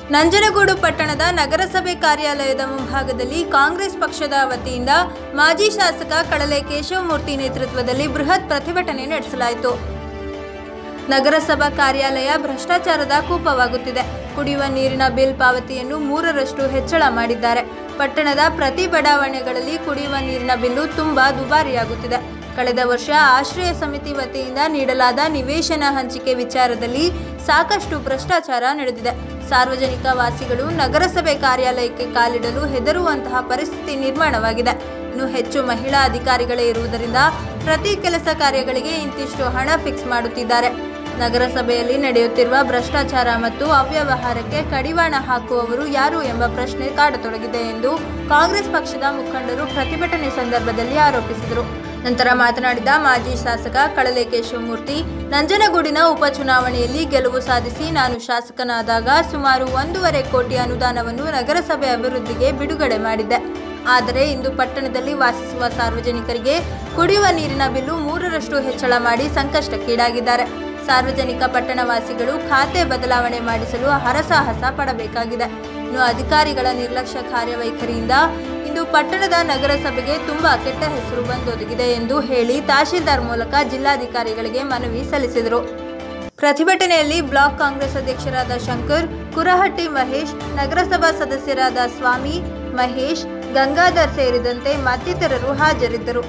ನಂಜನಗೂಡು ಪಟ್ಟಣದ ನಗರಸಭೆ ಕಾರ್ಯಾಲಯದ ಮುಂಭಾಗದಲ್ಲಿ ಕಾಂಗ್ರೆಸ್ ಪಕ್ಷದ ವತಿಯಿಂದ ಮಾಜಿ ಶಾಸಕ ಕಳಲೆ ಕೇಶವಮೂರ್ತಿ ನೇತೃತ್ವದಲ್ಲಿ ಬೃಹತ್ ಪ್ರತಿಭಟನೆ ನಡೆಸಲಾಯಿತು ನಗರಸಭಾ ಕಾರ್ಯಾಲಯ ಭ್ರಷ್ಟಾಚಾರದ ಕೂಪವಾಗುತ್ತಿದೆ ಕುಡಿಯುವ ನೀರಿನ ಬಿಲ್ ಪಾವತಿಯನ್ನು ಮೂರರಷ್ಟು ಹೆಚ್ಚಳ ಮಾಡಿದ್ದಾರೆ ಪಟ್ಟಣದ ಪ್ರತಿ ಬಡಾವಣೆಗಳಲ್ಲಿ ಕುಡಿಯುವ ನೀರಿನ ಬಿಲ್ಲು ತುಂಬಾ ದುಬಾರಿಯಾಗುತ್ತಿದೆ ಕಳೆದ ವರ್ಷ ಆಶ್ರಯ ಸಮಿತಿ ವತಿಯಿಂದ ನೀಡಲಾದ ನಿವೇಶನ ಹಂಚಿಕೆ ವಿಚಾರದಲ್ಲಿ ಸಾಕಷ್ಟು ಭ್ರಷ್ಟಾಚಾರ ನಡೆದಿದೆ ಸಾರ್ವಜನಿಕ ವಾಸಿಗಳು ನಗರಸಭೆ ಕಾರ್ಯಾಲಯಕ್ಕೆ ಕಾಲಿಡಲು ಹೆದರುವಂತಹ ಪರಿಸ್ಥಿತಿ ನಿರ್ಮಾಣವಾಗಿದೆ ಇನ್ನು ಹೆಚ್ಚು ಮಹಿಳಾ ಅಧಿಕಾರಿಗಳೇ ಇರುವುದರಿಂದ ಪ್ರತಿ ಕೆಲಸ ಕಾರ್ಯಗಳಿಗೆ ಇಂತಿಷ್ಟು ಹಣ ಫಿಕ್ಸ್ ಮಾಡುತ್ತಿದ್ದಾರೆ ನಗರಸಭೆಯಲ್ಲಿ ನಡೆಯುತ್ತಿರುವ ಭ್ರಷ್ಟಾಚಾರ ಮತ್ತು ಅವ್ಯವಹಾರಕ್ಕೆ ಕಡಿವಾಣ ಹಾಕುವವರು ಯಾರು ಎಂಬ ಪ್ರಶ್ನೆ ಕಾಡತೊಡಗಿದೆ ಎಂದು ಕಾಂಗ್ರೆಸ್ ಪಕ್ಷದ ಮುಖಂಡರು ಪ್ರತಿಭಟನೆ ಸಂದರ್ಭದಲ್ಲಿ ಆರೋಪಿಸಿದರು ನಂತರ ಮಾತನಾಡಿದ ಮಾಜಿ ಶಾಸಕ ಕಳಲೆ ಕೇಶವಮೂರ್ತಿ ನಂಜನಗೂಡಿನ ಉಪಚುನಾವಣೆಯಲ್ಲಿ ಗೆಲುವು ಸಾಧಿಸಿ ನಾನು ಶಾಸಕನಾದಾಗ ಸುಮಾರು ಒಂದೂವರೆ ಕೋಟಿ ಅನುದಾನವನ್ನು ನಗರಸಭೆ ಅಭಿವೃದ್ಧಿಗೆ ಬಿಡುಗಡೆ ಮಾಡಿದ್ದೆ ಆದರೆ ಇಂದು ಪಟ್ಟಣದಲ್ಲಿ ವಾಸಿಸುವ ಸಾರ್ವಜನಿಕರಿಗೆ ಕುಡಿಯುವ ನೀರಿನ ಬಿಲ್ಲು ಮೂರರಷ್ಟು ಹೆಚ್ಚಳ ಮಾಡಿ ಸಂಕಷ್ಟಕ್ಕೀಡಾಗಿದ್ದಾರೆ ಸಾರ್ವಜನಿಕ ಪಟ್ಟಣವಾಸಿಗಳು ಖಾತೆ ಬದಲಾವಣೆ ಮಾಡಿಸಲು ಹರಸಾಹಸ ಪಡಬೇಕಾಗಿದೆ ಇನ್ನು ಅಧಿಕಾರಿಗಳ ನಿರ್ಲಕ್ಷ್ಯ ಕಾರ್ಯವೈಖರಿಯಿಂದ ಇಂದು ಪಟ್ಟಣದ ನಗರಸಭೆಗೆ ತುಂಬಾ ಕೆಟ್ಟ ಹೆಸರು ಬಂದೊದಗಿದೆ ಎಂದು ಹೇಳಿ ತಹಶೀಲ್ದಾರ್ ಮೂಲಕ ಜಿಲ್ಲಾಧಿಕಾರಿಗಳಿಗೆ ಮನವಿ ಸಲ್ಲಿಸಿದರು ಪ್ರತಿಭಟನೆಯಲ್ಲಿ ಬ್ಲಾಕ್ ಕಾಂಗ್ರೆಸ್ ಅಧ್ಯಕ್ಷರಾದ ಶಂಕರ್ ಕುರಹಟ್ಟಿ ಮಹೇಶ್ ನಗರಸಭಾ ಸದಸ್ಯರಾದ ಸ್ವಾಮಿ ಮಹೇಶ್ ಗಂಗಾಧರ್ ಸೇರಿದಂತೆ ಮತ್ತಿತರರು ಹಾಜರಿದ್ದರು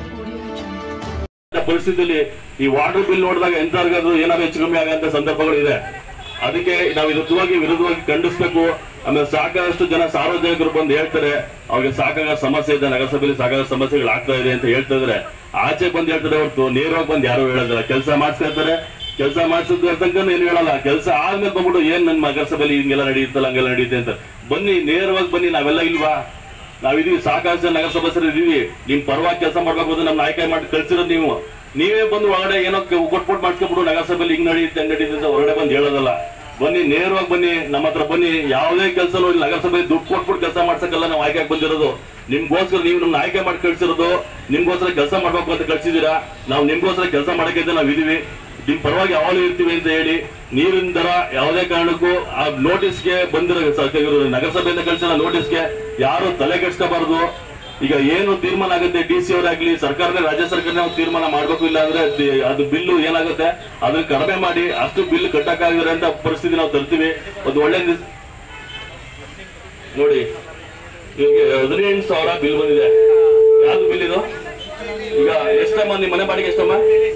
ಪರಿಸ್ಥಿತಿಯಲ್ಲಿ ಈ ವಾಟರ್ ಬಿಲ್ ನೋಡಿದಾಗ ಎಂತಾರ್ಗಾದ್ರು ಏನಾದ್ರು ಹೆಚ್ಚು ಕಮ್ಮಿ ಆಗಂತ ಸಂದರ್ಭಗಳು ಇದೆ ಅದಕ್ಕೆ ನಾವು ವಿರುದ್ಧವಾಗಿ ವಿರುದ್ಧವಾಗಿ ಖಂಡಿಸ್ಬೇಕು ಆಮೇಲೆ ಸಾಕಷ್ಟು ಜನ ಸಾರ್ವಜನಿಕರು ಬಂದು ಹೇಳ್ತಾರೆ ಅವ್ರಿಗೆ ಸಾಕಾಗ ಸಮಸ್ಯೆ ಇದೆ ನಗರಸಭೆಯಲ್ಲಿ ಸಾಕಾಗ ಸಮಸ್ಯೆಗಳು ಆಗ್ತಾ ಇದೆ ಅಂತ ಹೇಳ್ತಾ ಇದ್ರೆ ಆಚೆ ಬಂದು ಹೇಳ್ತಾರೆ ಹೊರತು ನೇರವಾಗಿ ಬಂದು ಯಾರು ಹೇಳೋದಿಲ್ಲ ಕೆಲಸ ಮಾಡ್ಸ್ಕೊಳ್ತಾರೆ ಕೆಲಸ ಮಾಡಿಸಿದ ತನಕ ಏನು ಹೇಳಲ್ಲ ಕೆಲಸ ಆದ್ಮೇಲೆ ಬಂದ್ಬಿಟ್ಟು ಏನ್ ನನ್ನ ನಗರಸಭೆಯಲ್ಲಿ ಹಿಂಗೆಲ್ಲ ನಡೆಯುತ್ತಲ್ಲ ಹಂಗೆಲ್ಲ ನಡೆಯುತ್ತೆ ಅಂತ ಬನ್ನಿ ನೇರವಾಗಿ ಬನ್ನಿ ನಾವೆಲ್ಲ ಇಲ್ವಾ ನಾವಿದೀವಿ ಸಾಕಷ್ಟು ಜನ ನಗರ ಸದಸ್ಯರು ಇದೀವಿ ನಿಮ್ ಪರವಾಗಿ ಕೆಲಸ ಮಾಡ್ಬೇಕು ಅಂತ ನಮ್ನ ಆಯ್ಕೆ ಮಾಡಿ ಕಳ್ಸಿರೋದು ನೀವು ನೀವೇ ಬಂದು ಒಳಗಡೆ ಏನೋ ಕೊಟ್ಬಿಟ್ಟು ಮಾಡ್ಸ್ಕೊಬಿಟ್ಟು ನಗರಸಭೆಯಲ್ಲಿ ಹಿಂಗ್ ನಡೆಯುತ್ತೆ ಹಂಗ್ ನಡೆಯುತ್ತೆ ಅಂತ ಹೊರಗಡೆ ಬಂದು ಹೇಳೋದಲ್ಲ ಬನ್ನಿ ನೇರವಾಗಿ ಬನ್ನಿ ನಮ್ಮ ಹತ್ರ ಬನ್ನಿ ಯಾವುದೇ ಕೆಲಸ ಇಲ್ಲಿ ನಗರಸಭೆ ದುಡ್ಡು ಕೊಟ್ಬಿಟ್ಟು ಕೆಲಸ ಮಾಡ್ಸಕ್ಕಲ್ಲ ನಾವು ಆಯ್ಕೆ ಬಂದಿರೋದು ನಿಮ್ಗೋಸ್ಕರ ನೀವು ನಮ್ನ ಆಯ್ಕೆ ಮಾಡಿ ಕಳ್ಸಿರೋದು ನಿಮ್ಗೋಸ್ಕರ ಕೆಲಸ ಮಾಡ್ಬೇಕು ಅಂತ ಕಳ್ಸಿದೀರಾ ನಾವು ನಿಮ್ಗೋಸ್ಕರ ಕೆಲಸ ಮಾಡಕ್ಕೆ ನಾವು ಇದೀವಿ ನಿಮ್ ಪರವಾಗಿ ಯಾವಾಗಲೂ ಇರ್ತೀವಿ ಅಂತ ಹೇಳಿ ನೀರಿನ ದರ ಯಾವುದೇ ಕಾರಣಕ್ಕೂ ಆ ನೋಟಿಸ್ಗೆ ಬಂದಿರೋ ಸ- ಇವ್ರು ನಗರಸಭೆಯಿಂದ ಕಳಿಸಿರೋ ನೋಟಿಸ್ಗೆ ಯಾರು ತಲೆ ಕೆಡ್ಸ್ಕೋಬಾರ್ದು ಈಗ ಏನು ತೀರ್ಮಾನ ಆಗುತ್ತೆ ಡಿ ಸಿ ಅವರಾಗ್ಲಿ ಸರ್ಕಾರನೇ ರಾಜ್ಯ ಸರ್ಕಾರನೇ ಒಂದು ತೀರ್ಮಾನ ಮಾಡ್ಬೇಕು ಇಲ್ಲ ಅಂದ್ರೆ ಅದ್- ಅದು ಬಿಲ್ಲು ಏನಾಗುತ್ತೆ ಅದನ್ನ ಕಡಿಮೆ ಮಾಡಿ ಅಷ್ಟು ಬಿಲ್ ಕಟ್ಟಕ್ಕಾಗಿರೋ ಅಂತ ಪರಿಸ್ಥಿತಿ ನಾವು ತರ್ತೀವಿ ಒಂದು ಒಳ್ಳೆ ನಿಸ್- ನೋಡಿ ನಿಮ್ಗೆ ಹದಿನೆಂಟು ಸಾವಿರ ಬಿಲ್ ಬಂದಿದೆ ಯಾವ್ದು ಬಿಲ್ ಇದು ಈಗ ಎಷ್ಟಮ್ಮ ನಿಮ್ಮ ಮನೆ ಬಾಡಿಗೆ ಎಷ್ಟಮ್ಮ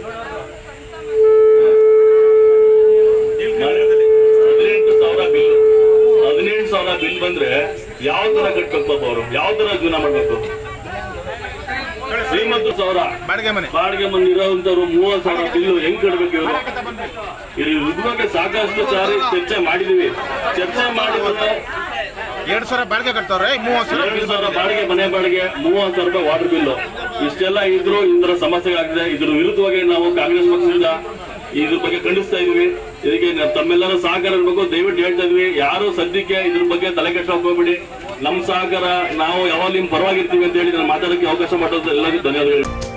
ಹದಿನೆಂಟು ಸಾವಿರ ಬಿಲ್ ಹದಿನೆಂಟು ಸಾವಿರ ಬಿಲ್ ಬಂದ್ರೆ ಯಾವ ತರ ಕಟ್ಬೇಕು ಪಾಪ ಅವರು ಯಾವ ತರ ಜೀವನ ಮಾಡ್ಬೇಕು ಶ್ರೀಮಂತ ಸಾವಿರ ಬಾಡಿಗೆ ಮನೆ ಬಾಡಿಗೆ ಮನೆ ಇರೋಂಥವ್ರು ಮೂವತ್ತು ಸಾವಿರ ಬಿಲ್ ಹೆಂಗ್ ಕಟ್ಬೇಕು ಇವರು ಇಲ್ಲಿ ಇದ್ರ ಬಗ್ಗೆ ಸಾಕಷ್ಟು ಸಾರಿ ಚರ್ಚೆ ಮಾಡಿದೀವಿ ಚರ್ಚೆ ಮಾಡಿದ್ರೆ ಎರಡ್ ಸಾವಿರ ಬಾಡಿಗೆ ಕಟ್ತಾವ್ರೆ ಮೂವತ್ತು ಸಾವಿರ ಎರಡು ಸಾವಿರ ಬಾಡಿಗೆ ಮನೆ ಬಾಡಿಗೆ ಮೂವತ್ತು ಸಾವಿರ ರೂಪಾಯಿ ವಾಟರ್ ಬಿಲ್ ಇಷ್ಟೆಲ್ಲ ಇದ್ರು ಇಂದ್ರ ಸಮಸ್ಯೆಗಳಾಗಿದೆ ಇದ್ರ ವಿರುದ್ಧವಾಗಿ ನಾವು ಕಾಂಗ್ರೆಸ್ ಪಕ್ಷದಿಂದ ಇದ್ರ ಬಗ್ಗೆ ಖಂಡಿಸ್ತಾ ಇದೀವಿ ಇದಕ್ಕೆ ನ- ತಮ್ಮೆಲ್ಲರ ಸಹಕಾರ ಇರಬೇಕು ದಯವಿಟ್ಟು ಹೇಳ್ತಾ ಇದೀವಿ ಯಾರು ಸದ್ಯಕ್ಕೆ ಇದ್ರ ಬಗ್ಗೆ ತಲೆ ಕೆಡ್ಸೋಕ್ ಹೋಗ್ಬೇಡಿ ನಮ್ಮ ಸಹಕಾರ ನಾವು ಯಾವಾಗ ನಿಮ್ ಪರವಾಗಿರ್ತೀವಿ ಅಂತ ಹೇಳಿ ನಾನು ಮಾತಾಡೋಕೆ ಅವಕಾಶ ಮಾಡೋದು ಎಲ್ಲರಿಗೂ ಧನ್ಯವಾದಗಳು